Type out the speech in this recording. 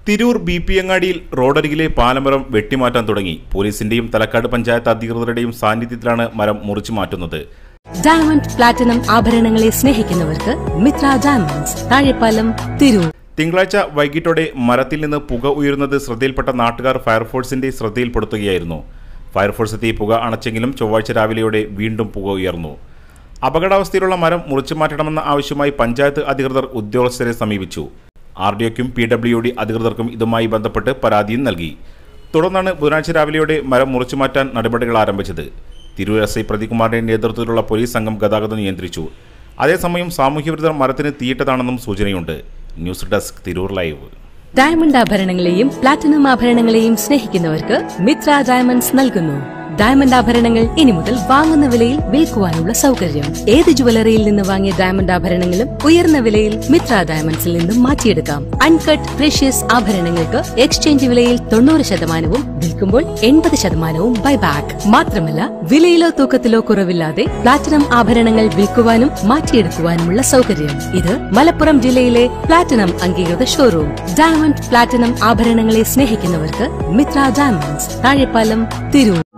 Tirur B P അങ്ങാടിയിൽ റോഡരികിലെ പാലമരം വെട്ടിമാറ്റാൻ തുടങ്ങി പോലീസിന്റെയും തലക്കാട് പഞ്ചായത്ത് അധികൃതരുടെയും സാന്നിധ്യത്തിലാണ് മരം മുറിച്ചു മാറ്റുന്നത് ഡയമണ്ട് പ്ലാറ്റിനം ആഭരണങ്ങളെ സ്നേഹിക്കുന്നവർക്ക് മിത്ര ഡയമണ്ട്സ് താഴെപ്പാലം തിരൂർ തിങ്കളാഴ്ച വൈകിട്ടോടെ മരത്തിൽ നിന്ന് പുക ഉയരുന്നത് ശ്രദ്ധയിൽപ്പെട്ട നാട്ടുകാർ ഫയർഫോഴ്സിന്റെ ശ്രദ്ധയിൽപ്പെടുത്തുകയായിരുന്നു ഫയർഫോഴ്സ് എത്തി പുക അണച്ചെങ്കിലും ചൊവ്വാഴ്ച രാവിലെയോടെ വീണ്ടും പുക ഉയർന്നു അപകടാവസ്ഥയിലുള്ള മരം മുറിച്ചു മാറ്റണമെന്ന ആവശ്യമായി പഞ്ചായത്ത് അധികൃതർ ഉദ്യോഗസ്ഥരെ സമീപിച്ചു ആർ ഡി ഒക്കും പി ഡബ്ല്യു ഡി അധികൃതർക്കും ഇതുമായി ബന്ധപ്പെട്ട് പരാതിയും നൽകി തുടർന്നാണ് ബുധനാഴ്ച രാവിലെയോടെ മരം മുറിച്ചു മാറ്റാൻ നടപടികൾ ആരംഭിച്ചത് തിരൂർ എസ് ഐ പ്രതികുമാറിന്റെ നേതൃത്വത്തിലുള്ള പോലീസ് സംഘം ഗതാഗതം നിയന്ത്രിച്ചു അതേസമയം സാമൂഹ്യവിരുദ്ധർ മരത്തിന് തീയിട്ടതാണെന്നും സൂചനയുണ്ട് news desk Tirur live diamond ആഭരണങ്ങളെയും പ്ലാറ്റിനം ആഭരണങ്ങളെയും സ്നേഹിക്കുന്നവർക്ക് മിത്ര ഡയമണ്ട്സ് നൽകുന്നു ഡയമണ്ട് ആഭരണങ്ങൾ ഇനി മുതൽ വാങ്ങുന്ന വിലയിൽ വിൽക്കുവാനുള്ള സൗകര്യം ഏത് ജുവലറിയിൽ നിന്ന് വാങ്ങിയ ഡയമണ്ട് ആഭരണങ്ങളും ഉയർന്ന വിലയിൽ മിത്ര ഡയമണ്ട്സിൽ നിന്നും മാറ്റിയെടുക്കാം അൺകട്ട് പ്രഷ്യസ് ആഭരണങ്ങൾക്ക് എക്സ്ചേഞ്ച് വിലയിൽ തൊണ്ണൂറ് ശതമാനവും വിൽക്കുമ്പോൾ എൺപത് ശതമാനവും ബൈബാക്ക് മാത്രമല്ല വിലയിലോ തൂക്കത്തിലോ കുറവില്ലാതെ പ്ലാറ്റിനം ആഭരണങ്ങൾ വിൽക്കുവാനും മാറ്റിയെടുക്കുവാനുമുള്ള സൗകര്യം ഇത് മലപ്പുറം ജില്ലയിലെ പ്ലാറ്റിനം അംഗീകൃത ഷോറൂം ഡയമണ്ട് പ്ലാറ്റിനം ആഭരണങ്ങളെ സ്നേഹിക്കുന്നവർക്ക് മിത്ര ഡയമണ്ട്സ് താഴെപ്പാലം തിരൂർ